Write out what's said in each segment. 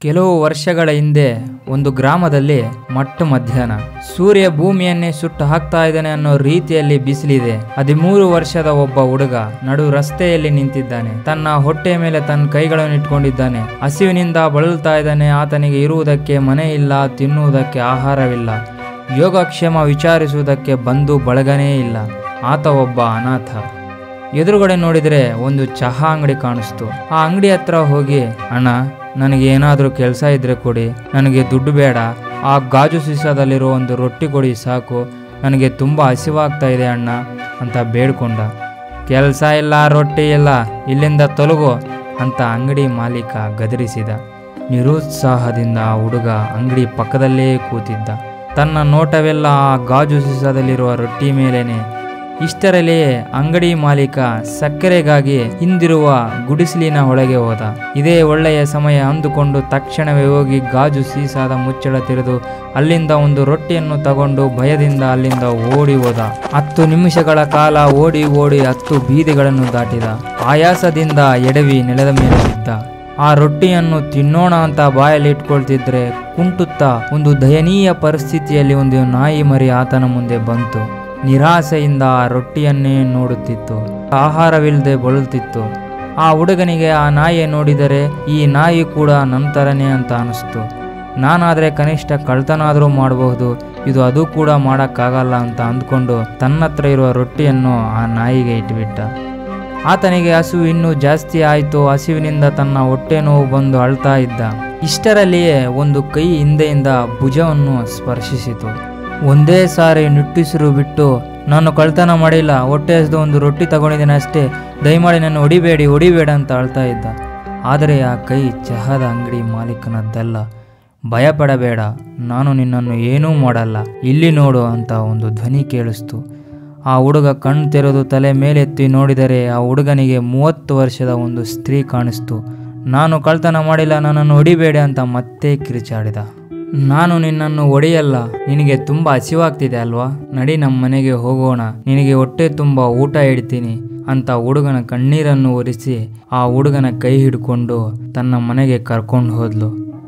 ಕೆಲವು ವರ್ಷಗಳ ಹಿಂದೆ ಒಂದು ಗ್ರಾಮದಲ್ಲಿ ಮಟ್ಟ ಮಧ್ಯಾಹ್ನ ಸೂರ್ಯ ಭೂಮಿಯನ್ನೇ ಸುಟ್ಟು ಹಾಕ್ತಾ ಇದ್ದಾನೆ ಅನ್ನೋ ರೀತಿಯಲ್ಲಿ ಬಿಸಿಲಿದೆ ಹದಿಮೂರು ವರ್ಷದ ಒಬ್ಬ ಹುಡುಗ ನಡು ರಸ್ತೆಯಲ್ಲಿ ನಿಂತಿದ್ದಾನೆ ತನ್ನ ಹೊಟ್ಟೆ ಮೇಲೆ ತನ್ನ ಕೈಗಳನ್ನು ಇಟ್ಕೊಂಡಿದ್ದಾನೆ ಹಸಿವಿನಿಂದ ಬಳಲ್ತಾ ಇದ್ದಾನೆ ಆತನಿಗೆ ಇರುವುದಕ್ಕೆ ಮನೆ ಇಲ್ಲ ತಿನ್ನುವುದಕ್ಕೆ ಆಹಾರವಿಲ್ಲ ಯೋಗಕ್ಷೇಮ ವಿಚಾರಿಸುವುದಕ್ಕೆ ಬಂಧು ಬಳಗನೇ ಇಲ್ಲ ಆತ ಒಬ್ಬ ಅನಾಥ ಎದುರುಗಡೆ ನೋಡಿದರೆ ಒಂದು ಚಹಾ ಅಂಗಡಿ ಕಾಣಿಸ್ತು ಆ ಅಂಗಡಿ ಹತ್ರ ಹೋಗಿ ಅಣ್ಣ ನನಗೆ ಏನಾದರೂ ಕೆಲಸ ಇದ್ರೆ ಕೊಡಿ ನನಗೆ ದುಡ್ಡು ಬೇಡ ಆ ಗಾಜು ಸೀಸಾದಲ್ಲಿರೋ ಒಂದು ರೊಟ್ಟಿ ಕೊಡಿ ಸಾಕು ನನಗೆ ತುಂಬ ಹಸಿವಾಗ್ತಾ ಇದೆ ಅಣ್ಣ ಅಂತ ಬೇಡ್ಕೊಂಡ ಕೆಲಸ ಇಲ್ಲ ರೊಟ್ಟಿ ಇಲ್ಲ ಇಲ್ಲಿಂದ ತೊಲಗು ಅಂತ ಅಂಗಡಿ ಮಾಲೀಕ ಗದರಿಸಿದ ನಿರುತ್ಸಾಹದಿಂದ ಆ ಹುಡುಗ ಅಂಗಡಿ ಪಕ್ಕದಲ್ಲೇ ಕೂತಿದ್ದ ತನ್ನ ನೋಟವೆಲ್ಲ ಆ ಗಾಜು ಸೀಸಾದಲ್ಲಿರುವ ರೊಟ್ಟಿ ಮೇಲೇನೆ ಇಷ್ಟರಲ್ಲಿಯೇ ಅಂಗಡಿ ಮಾಲೀಕ ಸಕ್ಕರೆಗಾಗಿ ಹಿಂದಿರುವ ಗುಡಿಸಲಿನ ಒಳಗೆ ಹೋದ ಇದೇ ಒಳ್ಳೆಯ ಸಮಯ ಅಂದುಕೊಂಡು ತಕ್ಷಣವೇ ಹೋಗಿ ಗಾಜು ಸೀಸಾದ ಮುಚ್ಚಳ ತೆರೆದು ಅಲ್ಲಿಂದ ಒಂದು ರೊಟ್ಟಿಯನ್ನು ತಗೊಂಡು ಭಯದಿಂದ ಅಲ್ಲಿಂದ ಓಡಿ ಹೋದ ಹತ್ತು ನಿಮಿಷಗಳ ಕಾಲ ಓಡಿ ಓಡಿ ಹತ್ತು ಬೀದಿಗಳನ್ನು ದಾಟಿದ ಆಯಾಸದಿಂದ ಎಡವಿ ನೆಲದ ಮೇಲೆ ಬಿದ್ದ ಆ ರೊಟ್ಟಿಯನ್ನು ತಿನ್ನೋಣ ಅಂತ ಬಾಯಲ್ಲಿ ಇಟ್ಕೊಳ್ತಿದ್ರೆ ಕುಂಟುತ್ತಾ ಒಂದು ದಯನೀಯ ಪರಿಸ್ಥಿತಿಯಲ್ಲಿ ಒಂದು ನಾಯಿ ಮರಿ ಆತನ ಮುಂದೆ ಬಂತು ನಿರಾಸೆಯಿಂದ ಆ ರೊಟ್ಟಿಯನ್ನೇ ನೋಡುತ್ತಿತ್ತು ಆಹಾರವಿಲ್ಲದೆ ಬಳಲ್ತಿತ್ತು ಆ ಹುಡುಗನಿಗೆ ಆ ನಾಯಿ ನೋಡಿದರೆ ಈ ನಾಯಿ ಕೂಡ ನಂತರನೇ ಅಂತ ಅನಿಸ್ತು ನಾನಾದರೆ ಕನಿಷ್ಠ ಕಳ್ತನಾದರೂ ಮಾಡಬಹುದು ಇದು ಅದು ಕೂಡ ಮಾಡೋಕ್ಕಾಗಲ್ಲ ಅಂತ ಅಂದ್ಕೊಂಡು ತನ್ನತ್ರ ಇರುವ ರೊಟ್ಟಿಯನ್ನು ಆ ನಾಯಿಗೆ ಇಟ್ಬಿಟ್ಟ ಆತನಿಗೆ ಹಸಿವು ಇನ್ನೂ ಜಾಸ್ತಿ ಆಯಿತು ಹಸಿವಿನಿಂದ ತನ್ನ ಹೊಟ್ಟೆ ನೋವು ಬಂದು ಅಳ್ತಾ ಇದ್ದ ಇಷ್ಟರಲ್ಲಿಯೇ ಒಂದು ಕೈ ಹಿಂದೆಯಿಂದ ಭುಜವನ್ನು ಸ್ಪರ್ಶಿಸಿತು ಒಂದೇ ಸಾರಿ ನಿಟ್ಟುಸಿರು ಬಿಟ್ಟು ನಾನು ಕಳ್ತನ ಮಾಡಿಲ್ಲ ಹೊಟ್ಟೆ ಹಸಿದು ಒಂದು ರೊಟ್ಟಿ ತಗೊಂಡಿದ್ದೇನೆ ಅಷ್ಟೇ ದಯಮಾಡಿ ನನ್ನ ಹೊಡಿಬೇಡಿ ಹೊಡಿಬೇಡ ಅಂತ ಅಳ್ತಾ ಇದ್ದ ಆದರೆ ಆ ಕೈ ಚಹಾದ ಅಂಗಡಿ ಮಾಲೀಕನದ್ದಲ್ಲ ಭಯಪಡಬೇಡ ನಾನು ನಿನ್ನನ್ನು ಏನೂ ಮಾಡಲ್ಲ ಇಲ್ಲಿ ನೋಡು ಅಂತ ಒಂದು ಧ್ವನಿ ಕೇಳಿಸ್ತು ಆ ಹುಡುಗ ಕಣ್ಣು ತೆರೆದು ತಲೆ ಮೇಲೆತ್ತಿ ನೋಡಿದರೆ ಆ ಹುಡುಗನಿಗೆ ಮೂವತ್ತು ವರ್ಷದ ಒಂದು ಸ್ತ್ರೀ ಕಾಣಿಸ್ತು ನಾನು ಕಳ್ತನ ಮಾಡಿಲ್ಲ ನನ್ನನ್ನು ಹೊಡಿಬೇಡಿ ಅಂತ ಮತ್ತೆ ಕಿರಿಚಾಡಿದ ನಾನು ನಿನ್ನನ್ನು ಒಡೆಯಲ್ಲ ನಿನಗೆ ತುಂಬ ಹಸಿವಾಗ್ತಿದೆ ಅಲ್ವಾ ನಡಿ ನಮ್ಮ ಮನೆಗೆ ಹೋಗೋಣ ನಿನಗೆ ಹೊಟ್ಟೆ ತುಂಬ ಊಟ ಇಡ್ತೀನಿ ಅಂತ ಹುಡುಗನ ಕಣ್ಣೀರನ್ನು ಒರೆಸಿ ಆ ಹುಡುಗನ ಕೈ ಹಿಡ್ಕೊಂಡು ತನ್ನ ಮನೆಗೆ ಕರ್ಕೊಂಡು ಹೋದ್ಲು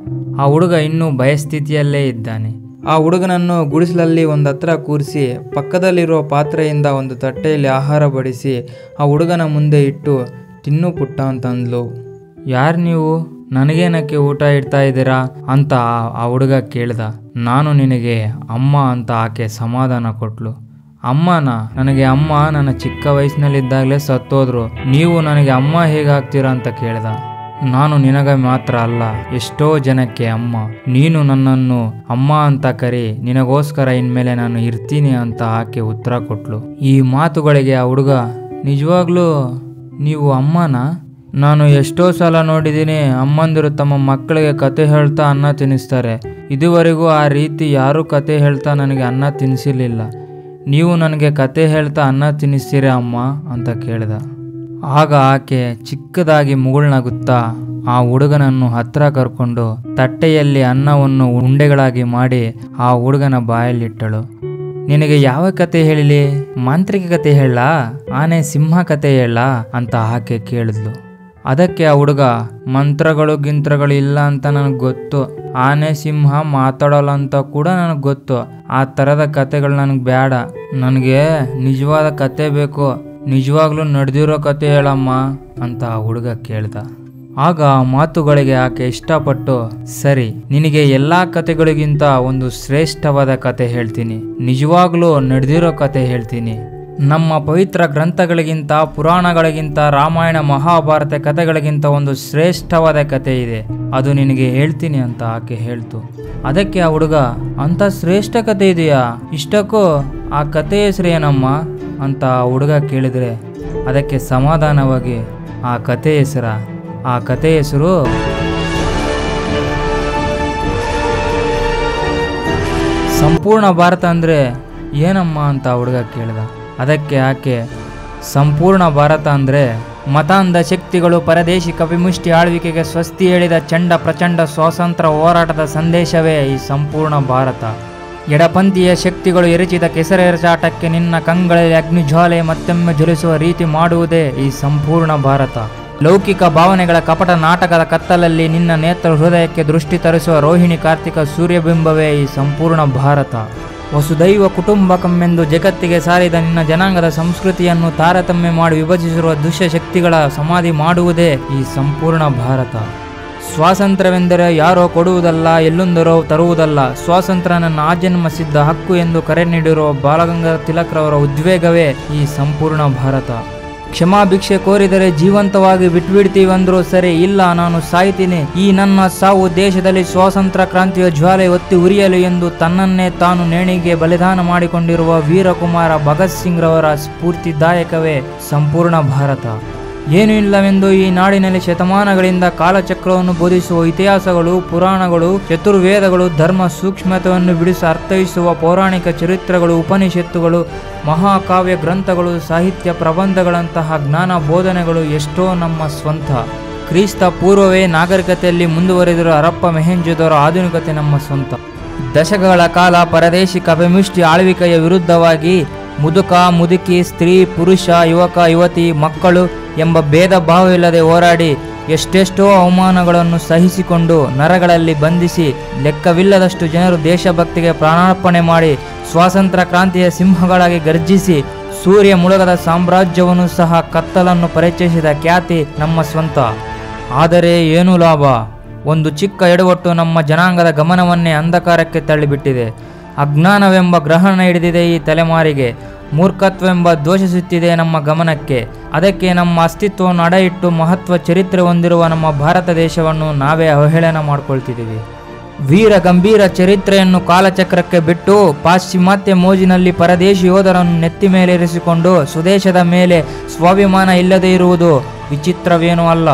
ಆ ಹುಡುಗ ಇನ್ನೂ ಭಯಸ್ಥಿತಿಯಲ್ಲೇ ಇದ್ದಾನೆ ಆ ಹುಡುಗನನ್ನು ಗುಡಿಸಲಲ್ಲಿ ಒಂದು ಹತ್ರ ಕೂರಿಸಿ ಪಕ್ಕದಲ್ಲಿರುವ ಪಾತ್ರೆಯಿಂದ ಒಂದು ತಟ್ಟೆಯಲ್ಲಿ ಆಹಾರ ಬಡಿಸಿ ಆ ಹುಡುಗನ ಮುಂದೆ ಇಟ್ಟು ತಿನ್ನು ಪುಟ್ಟ ಅಂತ ಅಂದ್ಲು ಯಾರು ನೀವು ನನಗೇನಕ್ಕೆ ಊಟ ಇಡ್ತಾ ಇದ್ದೀರಾ ಅಂತ ಆ- ಆ ಹುಡುಗ ಕೇಳ್ದ ನಾನು ನಿನಗೆ ಅಮ್ಮ ಅಂತ ಆಕೆ ಸಮಾಧಾನ ಕೊಟ್ಲು ಅಮ್ಮನ ನನಗೆ ಅಮ್ಮ ನನ್ನ ಚಿಕ್ಕ ವಯಸ್ಸಿನಲ್ಲಿದ್ದಾಗಲೇ ಸತ್ತೋದ್ರು ನೀವು ನನಗೆ ಅಮ್ಮ ಹೇಗಾಗ್ತೀರಾ ಅಂತ ಕೇಳ್ದ ನಾನು ನಿನಗೆ ಮಾತ್ರ ಅಲ್ಲ ಎಷ್ಟೋ ಜನಕ್ಕೆ ಅಮ್ಮ ನೀನು ನನ್ನನ್ನು ಅಮ್ಮ ಅಂತ ಕರಿ ನಿನಗೋಸ್ಕರ ಇನ್ಮೇಲೆ ನಾನು ಇರ್ತೀನಿ ಅಂತ ಆಕೆ ಉತ್ತರ ಕೊಟ್ಲು ಈ ಮಾತುಗಳಿಗೆ ಆ ಹುಡುಗ ನಿಜವಾಗ್ಲೂ ನೀವು ಅಮ್ಮನ ನಾನು ಎಷ್ಟೋ ಸಲ ನೋಡಿದ್ದೀನಿ ಅಮ್ಮಂದಿರು ತಮ್ಮ ಮಕ್ಕಳಿಗೆ ಕತೆ ಹೇಳ್ತಾ ಅನ್ನ ತಿನ್ನಿಸ್ತಾರೆ ಇದುವರೆಗೂ ಆ ರೀತಿ ಯಾರೂ ಕತೆ ಹೇಳ್ತಾ ನನಗೆ ಅನ್ನ ತಿನ್ನಿಸಿರ್ಲಿಲ್ಲ ನೀವು ನನಗೆ ಕತೆ ಹೇಳ್ತಾ ಅನ್ನ ತಿನ್ನಿಸ್ತೀರಾ ಅಮ್ಮ ಅಂತ ಕೇಳಿದ ಆಗ ಆಕೆ ಚಿಕ್ಕದಾಗಿ ಮುಗುಳ್ನಗುತ್ತಾ ಆ ಹುಡುಗನನ್ನು ಹತ್ರ ಕರ್ಕೊಂಡು ತಟ್ಟೆಯಲ್ಲಿ ಅನ್ನವನ್ನು ಉಂಡೆಗಳಾಗಿ ಮಾಡಿ ಆ ಹುಡುಗನ ಬಾಯಲ್ಲಿಟ್ಟಳು ನಿನಗೆ ಯಾವ ಕತೆ ಹೇಳಿಲಿ ಮಾಂತ್ರಿಕ ಕತೆ ಹೇಳ ಆನೆ ಸಿಂಹ ಕತೆ ಹೇಳ ಅಂತ ಆಕೆ ಕೇಳಿದ್ಲು ಅದಕ್ಕೆ ಆ ಹುಡುಗ ಮಂತ್ರಗಳು ಗಿಂತ್ರಗಳು ಇಲ್ಲ ಅಂತ ನನಗೆ ಗೊತ್ತು ಆನೆ ಸಿಂಹ ಮಾತಾಡೋಲ್ಲ ಅಂತ ಕೂಡ ನನಗೆ ಗೊತ್ತು ಆ ಥರದ ಕತೆಗಳು ನನಗೆ ಬೇಡ ನನಗೆ ನಿಜವಾದ ಕತೆ ಬೇಕು ನಿಜವಾಗ್ಲೂ ನಡೆದಿರೋ ಕತೆ ಹೇಳಮ್ಮ ಅಂತ ಆ ಹುಡುಗ ಕೇಳ್ದ ಆಗ ಆ ಮಾತುಗಳಿಗೆ ಆಕೆ ಇಷ್ಟಪಟ್ಟು ಸರಿ ನಿನಗೆ ಎಲ್ಲಾ ಕತೆಗಳಿಗಿಂತ ಒಂದು ಶ್ರೇಷ್ಠವಾದ ಕತೆ ಹೇಳ್ತೀನಿ ನಿಜವಾಗ್ಲೂ ನಡೆದಿರೋ ಕತೆ ಹೇಳ್ತೀನಿ ನಮ್ಮ ಪವಿತ್ರ ಗ್ರಂಥಗಳಿಗಿಂತ ಪುರಾಣಗಳಿಗಿಂತ ರಾಮಾಯಣ ಮಹಾಭಾರತ ಕಥೆಗಳಿಗಿಂತ ಒಂದು ಶ್ರೇಷ್ಠವಾದ ಕತೆ ಇದೆ ಅದು ನಿನಗೆ ಹೇಳ್ತೀನಿ ಅಂತ ಆಕೆ ಹೇಳ್ತು ಅದಕ್ಕೆ ಆ ಹುಡುಗ ಅಂತ ಶ್ರೇಷ್ಠ ಕತೆ ಇದೆಯಾ ಇಷ್ಟಕ್ಕೂ ಆ ಕತೆ ಹೆಸರು ಏನಮ್ಮ ಅಂತ ಆ ಹುಡುಗ ಕೇಳಿದ್ರೆ ಅದಕ್ಕೆ ಸಮಾಧಾನವಾಗಿ ಆ ಕತೆ ಹೆಸರ ಆ ಕತೆ ಹೆಸರು ಸಂಪೂರ್ಣ ಭಾರತ ಅಂದರೆ ಏನಮ್ಮ ಅಂತ ಆ ಹುಡುಗ ಕೇಳಿದ ಅದಕ್ಕೆ ಆಕೆ ಸಂಪೂರ್ಣ ಭಾರತ ಅಂದರೆ ಮತಾಂಧ ಶಕ್ತಿಗಳು ಪರದೇಶಿ ಕವಿಮುಷ್ಟಿ ಆಳ್ವಿಕೆಗೆ ಸ್ವಸ್ತಿ ಹೇಳಿದ ಚಂಡ ಪ್ರಚಂಡ ಸ್ವಾತಂತ್ರ್ಯ ಹೋರಾಟದ ಸಂದೇಶವೇ ಈ ಸಂಪೂರ್ಣ ಭಾರತ ಎಡಪಂಥೀಯ ಶಕ್ತಿಗಳು ಎರಚಿದ ಕೆಸರೆರಚಾಟಕ್ಕೆ ನಿನ್ನ ಕಂಗಳಲ್ಲಿ ಅಗ್ನಿಜ್ವಾಲೆ ಮತ್ತೊಮ್ಮೆ ಜ್ವಲಿಸುವ ರೀತಿ ಮಾಡುವುದೇ ಈ ಸಂಪೂರ್ಣ ಭಾರತ ಲೌಕಿಕ ಭಾವನೆಗಳ ಕಪಟ ನಾಟಕದ ಕತ್ತಲಲ್ಲಿ ನಿನ್ನ ನೇತ್ರ ಹೃದಯಕ್ಕೆ ದೃಷ್ಟಿ ತರಿಸುವ ರೋಹಿಣಿ ಕಾರ್ತಿಕ ಸೂರ್ಯಬಿಂಬವೇ ಈ ಸಂಪೂರ್ಣ ಭಾರತ ವಸುದೈವ ಕುಟುಂಬಕಮೆಂದು ಜಗತ್ತಿಗೆ ಸಾರಿದ ನಿನ್ನ ಜನಾಂಗದ ಸಂಸ್ಕೃತಿಯನ್ನು ತಾರತಮ್ಯ ಮಾಡಿ ವಿಭಜಿಸಿರುವ ದುಷ್ಟಶಕ್ತಿಗಳ ಸಮಾಧಿ ಮಾಡುವುದೇ ಈ ಸಂಪೂರ್ಣ ಭಾರತ ಸ್ವಾತಂತ್ರ್ಯವೆಂದರೆ ಯಾರೋ ಕೊಡುವುದಲ್ಲ ಎಲ್ಲೊಂದರೋ ತರುವುದಲ್ಲ ಸ್ವಾತಂತ್ರ್ಯ ನನ್ನ ಆಜನ್ಮ ಸಿದ್ಧ ಹಕ್ಕು ಎಂದು ಕರೆ ನೀಡಿರುವ ಬಾಲಗಂಗಾಧರ ತಿಲಕ್ರವರ ಉದ್ವೇಗವೇ ಈ ಸಂಪೂರ್ಣ ಭಾರತ ಕ್ಷಮಾಭಿಕ್ಷೆ ಕೋರಿದರೆ ಜೀವಂತವಾಗಿ ಬಿಟ್ಬಿಡ್ತೀವಂದ್ರೂ ಸರಿ ಇಲ್ಲ ನಾನು ಸಾಯ್ತೀನಿ ಈ ನನ್ನ ಸಾವು ದೇಶದಲ್ಲಿ ಸ್ವಾತಂತ್ರ್ಯ ಕ್ರಾಂತಿಯ ಜ್ವಾಲೆ ಒತ್ತಿ ಉರಿಯಲು ಎಂದು ತನ್ನನ್ನೇ ತಾನು ನೇಣಿಗೆ ಬಲಿದಾನ ಮಾಡಿಕೊಂಡಿರುವ ವೀರಕುಮಾರ ಭಗತ್ ಸಿಂಗ್ ರವರ ಸ್ಫೂರ್ತಿದಾಯಕವೇ ಸಂಪೂರ್ಣ ಭಾರತ ಏನೂ ಇಲ್ಲವೆಂದು ಈ ನಾಡಿನಲ್ಲಿ ಶತಮಾನಗಳಿಂದ ಕಾಲಚಕ್ರವನ್ನು ಬೋಧಿಸುವ ಇತಿಹಾಸಗಳು ಪುರಾಣಗಳು ಚತುರ್ವೇದಗಳು ಧರ್ಮ ಸೂಕ್ಷ್ಮತೆಯನ್ನು ಬಿಡಿಸಿ ಅರ್ಥೈಸುವ ಪೌರಾಣಿಕ ಚರಿತ್ರೆಗಳು ಉಪನಿಷತ್ತುಗಳು ಮಹಾಕಾವ್ಯ ಗ್ರಂಥಗಳು ಸಾಹಿತ್ಯ ಪ್ರಬಂಧಗಳಂತಹ ಜ್ಞಾನ ಬೋಧನೆಗಳು ಎಷ್ಟೋ ನಮ್ಮ ಸ್ವಂತ ಕ್ರಿಸ್ತ ಪೂರ್ವವೇ ನಾಗರಿಕತೆಯಲ್ಲಿ ಮುಂದುವರೆದಿರುವ ಹರಪ್ಪ ಮೆಹೆಂಜೋದವರ ಆಧುನಿಕತೆ ನಮ್ಮ ಸ್ವಂತ ದಶಕಗಳ ಕಾಲ ಪರದೇಶಿ ಕಪಿಮುಷ್ಟಿ ಆಳ್ವಿಕೆಯ ವಿರುದ್ಧವಾಗಿ ಮುದುಕ ಮುದುಕಿ ಸ್ತ್ರೀ ಪುರುಷ ಯುವಕ ಯುವತಿ ಮಕ್ಕಳು ಎಂಬ ಭೇದ ಭಾವವಿಲ್ಲದೆ ಹೋರಾಡಿ ಎಷ್ಟೆಷ್ಟೋ ಅವಮಾನಗಳನ್ನು ಸಹಿಸಿಕೊಂಡು ನರಗಳಲ್ಲಿ ಬಂಧಿಸಿ ಲೆಕ್ಕವಿಲ್ಲದಷ್ಟು ಜನರು ದೇಶಭಕ್ತಿಗೆ ಪ್ರಾಣಾರ್ಪಣೆ ಮಾಡಿ ಸ್ವಾತಂತ್ರ್ಯ ಕ್ರಾಂತಿಯ ಸಿಂಹಗಳಾಗಿ ಗರ್ಜಿಸಿ ಸೂರ್ಯ ಮುಳುಗದ ಸಾಮ್ರಾಜ್ಯವನ್ನು ಸಹ ಕತ್ತಲನ್ನು ಪರಿಚಯಿಸಿದ ಖ್ಯಾತಿ ನಮ್ಮ ಸ್ವಂತ ಆದರೆ ಏನು ಲಾಭ ಒಂದು ಚಿಕ್ಕ ಎಡವಟ್ಟು ನಮ್ಮ ಜನಾಂಗದ ಗಮನವನ್ನೇ ಅಂಧಕಾರಕ್ಕೆ ತಳ್ಳಿಬಿಟ್ಟಿದೆ ಅಜ್ಞಾನವೆಂಬ ಗ್ರಹಣ ಹಿಡಿದಿದೆ ಈ ತಲೆಮಾರಿಗೆ ಮೂರ್ಖತ್ವೆಂಬ ದೋಷ ಸುತ್ತಿದೆ ನಮ್ಮ ಗಮನಕ್ಕೆ ಅದಕ್ಕೆ ನಮ್ಮ ಅಸ್ತಿತ್ವವನ್ನು ಅಡ ಇಟ್ಟು ಮಹತ್ವ ಚರಿತ್ರೆ ಹೊಂದಿರುವ ನಮ್ಮ ಭಾರತ ದೇಶವನ್ನು ನಾವೇ ಅವಹೇಳನ ಮಾಡ್ಕೊಳ್ತಿದ್ದೀವಿ ವೀರ ಗಂಭೀರ ಚರಿತ್ರೆಯನ್ನು ಕಾಲಚಕ್ರಕ್ಕೆ ಬಿಟ್ಟು ಪಾಶ್ಚಿಮಾತ್ಯ ಮೋಜಿನಲ್ಲಿ ಪರದೇಶಿ ಯೋಧರನ್ನು ನೆತ್ತಿ ಮೇಲೇರಿಸಿಕೊಂಡು ಸ್ವದೇಶದ ಮೇಲೆ ಸ್ವಾಭಿಮಾನ ಇಲ್ಲದೆ ಇರುವುದು ವಿಚಿತ್ರವೇನೂ ಅಲ್ಲ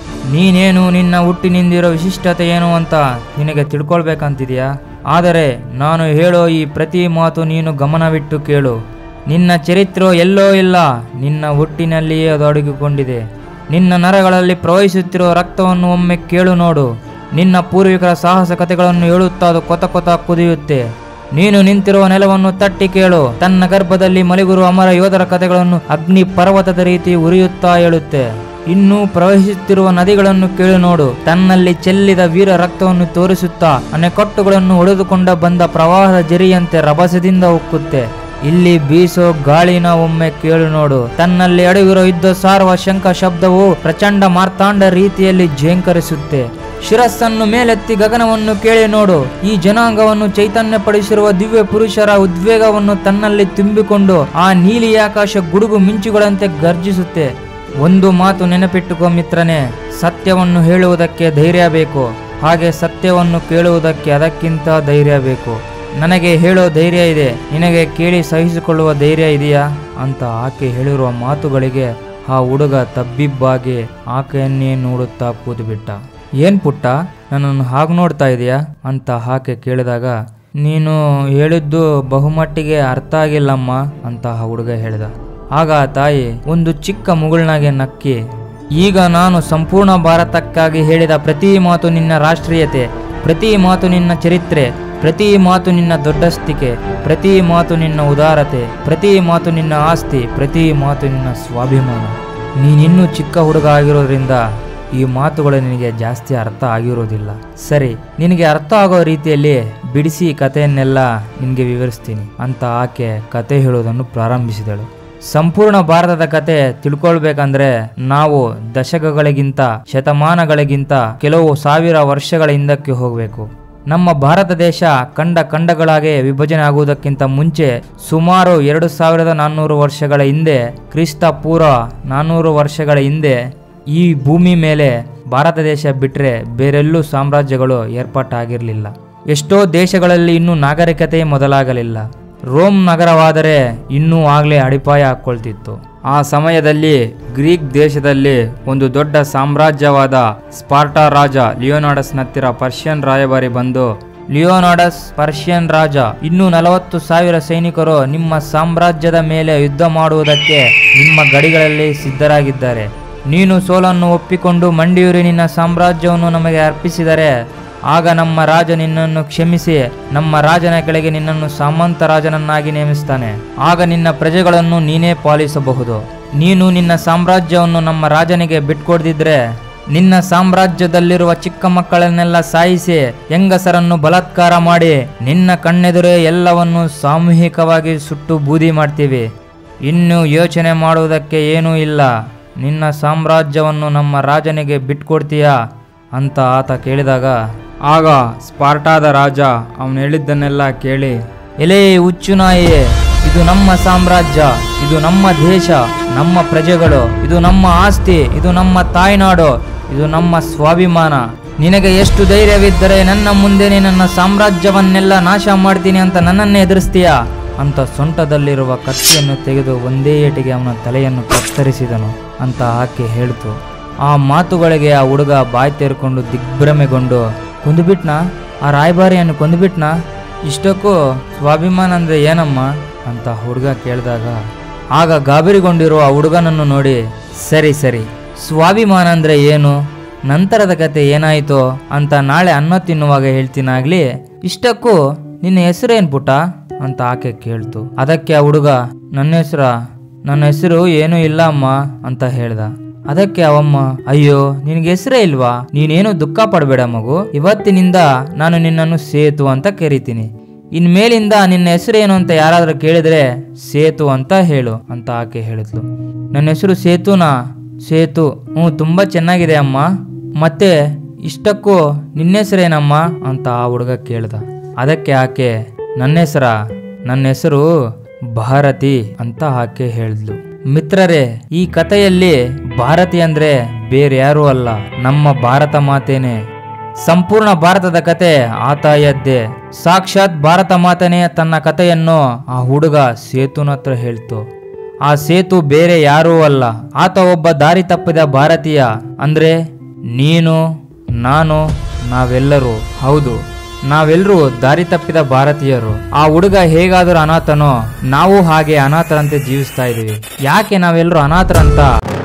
ನೀನೇನು ನಿನ್ನ ಹುಟ್ಟಿನಿಂದಿರೋ ವಿಶಿಷ್ಟತೆ ಏನು ಅಂತ ನಿನಗೆ ತಿಳ್ಕೊಳ್ಬೇಕಂತಿದೆಯಾ ಆದರೆ ನಾನು ಹೇಳೋ ಈ ಪ್ರತಿ ಮಾತು ನೀನು ಗಮನವಿಟ್ಟು ಕೇಳು ನಿನ್ನ ಚರಿತ್ರೆ ಎಲ್ಲೋ ಇಲ್ಲ ನಿನ್ನ ಹುಟ್ಟಿನಲ್ಲಿಯೇ ಅದು ಅಡಗಿಕೊಂಡಿದೆ ನಿನ್ನ ನರಗಳಲ್ಲಿ ಪ್ರವಹಿಸುತ್ತಿರುವ ರಕ್ತವನ್ನು ಒಮ್ಮೆ ಕೇಳು ನೋಡು ನಿನ್ನ ಪೂರ್ವಿಕರ ಸಾಹಸ ಕಥೆಗಳನ್ನು ಹೇಳುತ್ತಾ ಅದು ಕೊತ ಕೊತ ಕುದಿಯುತ್ತೆ ನೀನು ನಿಂತಿರುವ ನೆಲವನ್ನು ತಟ್ಟಿ ಕೇಳು ತನ್ನ ಗರ್ಭದಲ್ಲಿ ಮಲಗಿರುವ ಅಮರ ಯೋಧರ ಕಥೆಗಳನ್ನು ಅಗ್ನಿ ಪರ್ವತದ ರೀತಿ ಉರಿಯುತ್ತಾ ಹೇಳುತ್ತೆ ಇನ್ನೂ ಪ್ರವಹಿಸುತ್ತಿರುವ ನದಿಗಳನ್ನು ಕೇಳಿ ನೋಡು ತನ್ನಲ್ಲಿ ಚೆಲ್ಲಿದ ವೀರ ರಕ್ತವನ್ನು ತೋರಿಸುತ್ತಾ ಅಣೆಕಟ್ಟುಗಳನ್ನು ಹೊಡೆದುಕೊಂಡ ಬಂದ ಪ್ರವಾಹದ ಜರಿಯಂತೆ ರಭಸದಿಂದ ಉಕ್ಕುತ್ತೆ ಇಲ್ಲಿ ಬೀಸೋ ಗಾಳಿನ ಒಮ್ಮೆ ಕೇಳು ನೋಡು ತನ್ನಲ್ಲಿ ಅಡಗಿರೋ ಯುದ್ಧ ಸಾರುವ ಶಂಖ ಶಬ್ದವು ಪ್ರಚಂಡ ಮಾರ್ತಾಂಡ ರೀತಿಯಲ್ಲಿ ಝೇಂಕರಿಸುತ್ತೆ ಶಿರಸ್ಸನ್ನು ಮೇಲೆತ್ತಿ ಗಗನವನ್ನು ಕೇಳಿ ನೋಡು ಈ ಜನಾಂಗವನ್ನು ಚೈತನ್ಯಪಡಿಸಿರುವ ದಿವ್ಯ ಪುರುಷರ ಉದ್ವೇಗವನ್ನು ತನ್ನಲ್ಲಿ ತುಂಬಿಕೊಂಡು ಆ ನೀಲಿ ಆಕಾಶ ಗುಡುಗು ಮಿಂಚುಗಳಂತೆ ಗರ್ಜಿಸುತ್ತೆ ಒಂದು ಮಾತು ನೆನಪಿಟ್ಟುಕೋ ಮಿತ್ರನೇ ಸತ್ಯವನ್ನು ಹೇಳುವುದಕ್ಕೆ ಧೈರ್ಯ ಬೇಕು ಹಾಗೆ ಸತ್ಯವನ್ನು ಕೇಳುವುದಕ್ಕೆ ಅದಕ್ಕಿಂತ ಧೈರ್ಯ ಬೇಕು ನನಗೆ ಹೇಳೋ ಧೈರ್ಯ ಇದೆ ನಿನಗೆ ಕೇಳಿ ಸಹಿಸಿಕೊಳ್ಳುವ ಧೈರ್ಯ ಇದೆಯಾ ಅಂತ ಆಕೆ ಹೇಳಿರುವ ಮಾತುಗಳಿಗೆ ಆ ಹುಡುಗ ತಬ್ಬಿಬ್ಬಾಗಿ ಆಕೆಯನ್ನೇ ನೋಡುತ್ತಾ ಕೂತುಬಿಟ್ಟ ಏನ್ ಪುಟ್ಟ ನನ್ನನ್ನು ಹಾಗೆ ನೋಡ್ತಾ ಇದೆಯಾ ಅಂತ ಆಕೆ ಕೇಳಿದಾಗ ನೀನು ಹೇಳಿದ್ದು ಬಹುಮಟ್ಟಿಗೆ ಅರ್ಥ ಆಗಿಲ್ಲಮ್ಮ ಅಂತ ಆ ಹುಡುಗ ಹೇಳಿದ ಆಗ ಆ ತಾಯಿ ಒಂದು ಚಿಕ್ಕ ಮುಗುಳ್ನಾಗೆ ನಕ್ಕಿ ಈಗ ನಾನು ಸಂಪೂರ್ಣ ಭಾರತಕ್ಕಾಗಿ ಹೇಳಿದ ಪ್ರತಿ ಮಾತು ನಿನ್ನ ರಾಷ್ಟ್ರೀಯತೆ ಪ್ರತಿ ಮಾತು ನಿನ್ನ ಚರಿತ್ರೆ ಪ್ರತಿ ಮಾತು ನಿನ್ನ ದೊಡ್ಡಸ್ತಿಕೆ ಪ್ರತಿ ಮಾತು ನಿನ್ನ ಉದಾರತೆ ಪ್ರತಿ ಮಾತು ನಿನ್ನ ಆಸ್ತಿ ಪ್ರತಿ ಮಾತು ನಿನ್ನ ಸ್ವಾಭಿಮಾನ ನೀನಿನ್ನೂ ಚಿಕ್ಕ ಹುಡುಗ ಆಗಿರೋದ್ರಿಂದ ಈ ಮಾತುಗಳು ನಿನಗೆ ಜಾಸ್ತಿ ಅರ್ಥ ಆಗಿರೋದಿಲ್ಲ ಸರಿ ನಿನಗೆ ಅರ್ಥ ಆಗೋ ರೀತಿಯಲ್ಲಿ ಬಿಡಿಸಿ ಕಥೆಯನ್ನೆಲ್ಲ ನಿನಗೆ ವಿವರಿಸ್ತೀನಿ ಅಂತ ಆಕೆ ಕತೆ ಹೇಳೋದನ್ನು ಪ್ರಾರಂಭಿಸಿದಳು ಸಂಪೂರ್ಣ ಭಾರತದ ಕತೆ ತಿಳ್ಕೊಳ್ಬೇಕಂದ್ರೆ ನಾವು ದಶಕಗಳಿಗಿಂತ ಶತಮಾನಗಳಿಗಿಂತ ಕೆಲವು ಸಾವಿರ ವರ್ಷಗಳ ಹಿಂದಕ್ಕೆ ಹೋಗಬೇಕು ನಮ್ಮ ಭಾರತ ದೇಶ ಖಂಡ ಖಂಡಗಳಾಗಿ ವಿಭಜನೆ ಆಗುವುದಕ್ಕಿಂತ ಮುಂಚೆ ಸುಮಾರು ಎರಡು ಸಾವಿರದ ನಾನ್ನೂರು ವರ್ಷಗಳ ಹಿಂದೆ ಕ್ರಿಸ್ತ ಪೂರ್ವ ನಾನ್ನೂರು ವರ್ಷಗಳ ಹಿಂದೆ ಈ ಭೂಮಿ ಮೇಲೆ ಭಾರತ ದೇಶ ಬಿಟ್ಟರೆ ಬೇರೆಲ್ಲೂ ಸಾಮ್ರಾಜ್ಯಗಳು ಏರ್ಪಾಟಾಗಿರಲಿಲ್ಲ ಎಷ್ಟೋ ದೇಶಗಳಲ್ಲಿ ಇನ್ನೂ ನಾಗರಿಕತೆ ಮೊದಲಾಗಲಿಲ್ಲ ರೋಮ್ ನಗರವಾದರೆ ಇನ್ನೂ ಆಗಲೇ ಅಡಿಪಾಯ ಹಾಕ್ಕೊಳ್ತಿತ್ತು ಆ ಸಮಯದಲ್ಲಿ ಗ್ರೀಕ್ ದೇಶದಲ್ಲಿ ಒಂದು ದೊಡ್ಡ ಸಾಮ್ರಾಜ್ಯವಾದ ಸ್ಪಾರ್ಟಾ ರಾಜ ಲಿಯೋನಾಡಸ್ನ ಹತ್ತಿರ ಪರ್ಷಿಯನ್ ರಾಯಭಾರಿ ಬಂದು ಲಿಯೋನಾಡಸ್ ಪರ್ಷಿಯನ್ ರಾಜ ಇನ್ನೂ ನಲವತ್ತು ಸಾವಿರ ಸೈನಿಕರು ನಿಮ್ಮ ಸಾಮ್ರಾಜ್ಯದ ಮೇಲೆ ಯುದ್ಧ ಮಾಡುವುದಕ್ಕೆ ನಿಮ್ಮ ಗಡಿಗಳಲ್ಲಿ ಸಿದ್ಧರಾಗಿದ್ದಾರೆ ನೀನು ಸೋಲನ್ನು ಒಪ್ಪಿಕೊಂಡು ಮಂಡಿಯೂರಿ ನಿನ್ನ ಸಾಮ್ರಾಜ್ಯವನ್ನು ನಮಗೆ ಅರ್ಪಿಸಿದರೆ ಆಗ ನಮ್ಮ ರಾಜ ನಿನ್ನನ್ನು ಕ್ಷಮಿಸಿ ನಮ್ಮ ರಾಜನ ಕೆಳಗೆ ನಿನ್ನನ್ನು ಸಾಮಂತ ರಾಜನನ್ನಾಗಿ ನೇಮಿಸ್ತಾನೆ ಆಗ ನಿನ್ನ ಪ್ರಜೆಗಳನ್ನು ನೀನೇ ಪಾಲಿಸಬಹುದು ನೀನು ನಿನ್ನ ಸಾಮ್ರಾಜ್ಯವನ್ನು ನಮ್ಮ ರಾಜನಿಗೆ ಬಿಟ್ಕೊಡ್ದಿದ್ರೆ ನಿನ್ನ ಸಾಮ್ರಾಜ್ಯದಲ್ಲಿರುವ ಚಿಕ್ಕ ಮಕ್ಕಳನ್ನೆಲ್ಲ ಸಾಯಿಸಿ ಹೆಂಗಸರನ್ನು ಬಲಾತ್ಕಾರ ಮಾಡಿ ನಿನ್ನ ಕಣ್ಣೆದುರೇ ಎಲ್ಲವನ್ನು ಸಾಮೂಹಿಕವಾಗಿ ಸುಟ್ಟು ಬೂದಿ ಮಾಡ್ತೀವಿ ಇನ್ನು ಯೋಚನೆ ಮಾಡುವುದಕ್ಕೆ ಏನೂ ಇಲ್ಲ ನಿನ್ನ ಸಾಮ್ರಾಜ್ಯವನ್ನು ನಮ್ಮ ರಾಜನಿಗೆ ಬಿಟ್ಕೊಡ್ತೀಯಾ ಅಂತ ಆತ ಕೇಳಿದಾಗ ಆಗ ಸ್ಪಾರ್ಟಾದ ರಾಜ ಅವನು ಹೇಳಿದ್ದನ್ನೆಲ್ಲ ಕೇಳಿ ಎಲೇ ಹುಚ್ಚು ನಾಯಿಯೇ ಇದು ನಮ್ಮ ಸಾಮ್ರಾಜ್ಯ ಇದು ನಮ್ಮ ದೇಶ ನಮ್ಮ ಪ್ರಜೆಗಳು ಇದು ನಮ್ಮ ಆಸ್ತಿ ಇದು ನಮ್ಮ ತಾಯ್ನಾಡು ಇದು ನಮ್ಮ ಸ್ವಾಭಿಮಾನ ನಿನಗೆ ಎಷ್ಟು ಧೈರ್ಯವಿದ್ದರೆ ನನ್ನ ಮುಂದೆನೆ ನನ್ನ ಸಾಮ್ರಾಜ್ಯವನ್ನೆಲ್ಲ ನಾಶ ಮಾಡ್ತೀನಿ ಅಂತ ನನ್ನನ್ನೇ ಎದುರಿಸ್ತೀಯಾ ಅಂತ ಸೊಂಟದಲ್ಲಿರುವ ಕತ್ತಿಯನ್ನು ತೆಗೆದು ಒಂದೇ ಏಟಿಗೆ ಅವನ ತಲೆಯನ್ನು ಕತ್ತರಿಸಿದನು ಅಂತ ಆಕೆ ಹೇಳಿತು ಆ ಮಾತುಗಳಿಗೆ ಆ ಹುಡುಗ ಬಾಯಿ ತೆರ್ಕೊಂಡು ದಿಗ್ಭ್ರಮೆಗೊಂಡು ಕೊಂದುಬಿಟ್ನಾ ಆ ರಾಯಭಾರಿಯನ್ನು ಕೊಂದುಬಿಟ್ನಾ ಇಷ್ಟಕ್ಕೂ ಸ್ವಾಭಿಮಾನ ಅಂದ್ರೆ ಏನಮ್ಮ ಅಂತ ಹುಡುಗ ಕೇಳಿದಾಗ ಆಗ ಗಾಬರಿಗೊಂಡಿರುವ ಆ ಹುಡುಗನನ್ನು ನೋಡಿ ಸರಿ ಸರಿ ಸ್ವಾಭಿಮಾನ ಅಂದ್ರೆ ಏನು ನಂತರದ ಕತೆ ಏನಾಯಿತೋ ಅಂತ ನಾಳೆ ಅನ್ನ ತಿನ್ನುವಾಗ ಹೇಳ್ತೀನಾಗ್ಲಿ ಇಷ್ಟಕ್ಕೂ ನಿನ್ನ ಹೆಸರೇನ್ ಪುಟ ಅಂತ ಆಕೆ ಕೇಳ್ತು ಅದಕ್ಕೆ ಆ ಹುಡುಗ ನನ್ನ ಹೆಸರ ನನ್ನ ಹೆಸರು ಏನೂ ಇಲ್ಲ ಅಮ್ಮ ಅಂತ ಹೇಳ್ದ ಅದಕ್ಕೆ ಅವಮ್ಮ ಅಯ್ಯೋ ನಿನಗೆ ಹೆಸರೇ ಇಲ್ವಾ ನೀನೇನು ದುಃಖ ಪಡಬೇಡ ಮಗು ಇವತ್ತಿನಿಂದ ನಾನು ನಿನ್ನನ್ನು ಸೇತು ಅಂತ ಕರಿತೀನಿ ಇನ್ಮೇಲಿಂದ ನಿನ್ನ ಹೆಸರೇನು ಅಂತ ಯಾರಾದ್ರೂ ಕೇಳಿದ್ರೆ ಸೇತು ಅಂತ ಹೇಳು ಅಂತ ಆಕೆ ಹೇಳಿದ್ಲು ನನ್ನ ಹೆಸರು ಸೇತುನಾ ಸೇತು ಹ್ಞೂ ತುಂಬ ಚೆನ್ನಾಗಿದೆ ಅಮ್ಮ ಮತ್ತೆ ಇಷ್ಟಕ್ಕೂ ನಿನ್ನ ಹೆಸರೇನಮ್ಮ ಅಂತ ಆ ಹುಡುಗ ಕೇಳ್ದ ಅದಕ್ಕೆ ಆಕೆ ನನ್ನ ಹೆಸರ ನನ್ನ ಹೆಸರು ಭಾರತಿ ಅಂತ ಆಕೆ ಹೇಳಿದ್ಲು ಮಿತ್ರರೇ ಈ ಕಥೆಯಲ್ಲಿ ಭಾರತಿ ಅಂದ್ರೆ ಬೇರೆ ಯಾರೂ ಅಲ್ಲ ನಮ್ಮ ಭಾರತ ಮಾತೇನೆ ಸಂಪೂರ್ಣ ಭಾರತದ ಕತೆ ಆ ತಾಯಿಯದ್ದೇ ಸಾಕ್ಷಾತ್ ಭಾರತ ಮಾತನೇ ತನ್ನ ಕಥೆಯನ್ನು ಆ ಹುಡುಗ ಸೇತುನ ಹತ್ರ ಹೇಳ್ತು ಆ ಸೇತು ಬೇರೆ ಯಾರೂ ಅಲ್ಲ ಆತ ಒಬ್ಬ ದಾರಿ ತಪ್ಪಿದ ಭಾರತೀಯ ಅಂದ್ರೆ ನೀನು ನಾನು ನಾವೆಲ್ಲರೂ ಹೌದು ನಾವೆಲ್ಲರೂ ದಾರಿ ತಪ್ಪಿದ ಭಾರತೀಯರು ಆ ಹುಡುಗ ಹೇಗಾದರೂ ಅನಾಥನೋ ನಾವು ಹಾಗೆ ಅನಾಥರಂತೆ ಜೀವಿಸ್ತಾ ಇದೀವಿ ಯಾಕೆ ನಾವೆಲ್ಲರೂ ಅನಾಥರಂತ